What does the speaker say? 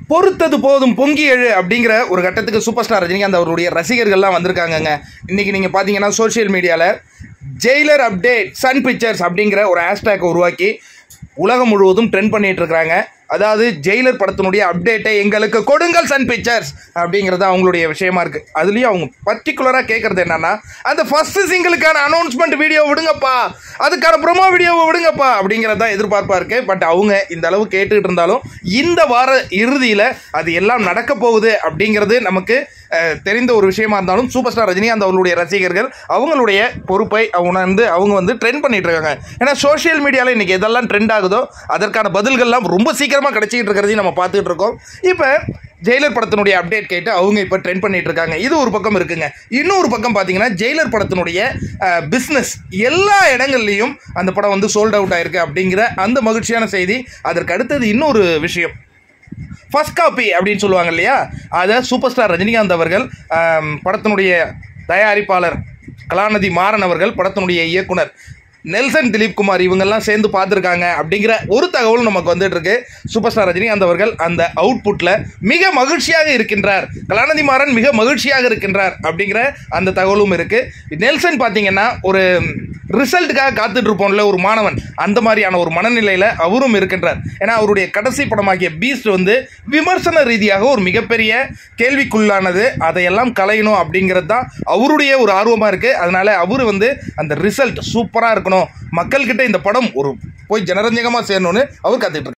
பொறுத்தது போதும் பொங்கி எழு அப்படிங்கிற ஒரு கட்டத்துக்கு சூப்பர் ஸ்டார் ரஜினிகாந்த் அவருடைய ரசிகர்கள்லாம் வந்திருக்காங்கங்க இன்னைக்கு நீங்கள் பார்த்தீங்கன்னா சோஷியல் மீடியாவில் ஜெயிலர் அப்டேட் சன் பிக்சர்ஸ் அப்படிங்கிற ஒரு ஹேஷ்டேக் உருவாக்கி உலகம் முழுவதும் ட்ரெண்ட் பண்ணிட்டு இருக்காங்க அதாவது ஜெயிலர் படத்தினுடைய அப்டேட்டை எங்களுக்கு கொடுங்கள் சன் பிக்சர்ஸ் அப்படிங்கிறது அவங்களுடைய விஷயமா இருக்கு அதுலேயும் அவங்க பர்டிகுலராக கேட்குறது என்னன்னா அந்த ஃபர்ஸ்ட் சிங்கிளுக்கான அனௌன்ஸ்மெண்ட் வீடியோ விடுங்கப்பா அதுக்கான ப்ரொமோ வீடியோவை விடுங்கப்பா அப்படிங்கிறது தான் எதிர்பார்ப்பா இருக்கு பட் அவங்க இந்த அளவு கேட்டுக்கிட்டு இருந்தாலும் இந்த வார இறுதியில் அது எல்லாம் நடக்க போகுது அப்படிங்கிறது நமக்கு அஹ், தெரிந்த ஒரு விஷயமா இருந்தாலும் சூப்பர் ஸ்டார் ரஜினிகாந்த் அவர்களுடைய ரசிகர்கள் அவங்களுடைய பொறுப்பை அவங்க வந்து அவங்க வந்து ட்ரெண்ட் பண்ணிட்டு இருக்காங்க ஏன்னா சோஷியல் மீடியாவில் இன்னைக்கு எதெல்லாம் ட்ரெண்ட் ஆகுதோ அதற்கான பதில்கள்லாம் ரொம்ப சீக்கிரமாக கிடைச்சிக்கிட்டு இருக்கிறதையும் நம்ம பார்த்துட்டு இருக்கோம் இப்போ ஜெயிலர் படத்தினுடைய அப்டேட் கேட்டு அவங்க இப்போ ட்ரெண்ட் பண்ணிட்டு இருக்காங்க இது ஒரு பக்கம் இருக்குங்க இன்னொரு பக்கம் பார்த்தீங்கன்னா ஜெயிலர் படத்தினுடைய பிஸ்னஸ் எல்லா இடங்கள்லையும் அந்த படம் வந்து சோல்ட் அவுட் ஆயிருக்கு அப்படிங்கிற அந்த மகிழ்ச்சியான செய்தி அதற்கு அடுத்தது இன்னொரு விஷயம் ஃபர்ஸ்ட் காப்பி அப்படின்னு சொல்லுவாங்க இல்லையா அதை சூப்பர் ஸ்டார் ரஜினிகாந்த் அவர்கள் ஆம், படத்தினுடைய தயாரிப்பாளர் கலாநிதி மாறன் அவர்கள் படத்தினுடைய இயக்குனர் நெல்சன் திலீப் குமார் இவங்கெல்லாம் சேர்ந்து பார்த்துருக்காங்க அப்படிங்கிற ஒரு தகவல் நமக்கு வந்துட்டு இருக்கு சூப்பர் ஸ்டார் ரஜினிகாந்த் அவர்கள் அந்த அவுட்புட்டில் மிக மகிழ்ச்சியாக இருக்கின்றார் கலாநிதி மாறன் மிக மகிழ்ச்சியாக இருக்கின்றார் அப்படிங்கிற அந்த தகவலும் இருக்கு நெல்சன் பார்த்தீங்கன்னா ஒரு ரிசல்ட்டுக்காக காத்துட்டு இருப்போம்ல ஒரு மாணவன் அந்த மாதிரியான ஒரு மனநிலையில் அவரும் இருக்கின்றார் ஏன்னா அவருடைய கடைசி படமாகிய பீஸ்ட் வந்து விமர்சன ரீதியாக ஒரு மிகப்பெரிய கேள்விக்குள்ளானது அதையெல்லாம் களையணும் அப்படிங்கிறது தான் அவருடைய ஒரு ஆர்வமாக இருக்குது அதனால அவர் வந்து அந்த ரிசல்ட் சூப்பராக இருக்கணும் மக்கள்கிட்ட இந்த படம் ஒரு போய் ஜனரஞ்சகமாக சேரணும்னு அவர் காத்துட்டு இருக்காரு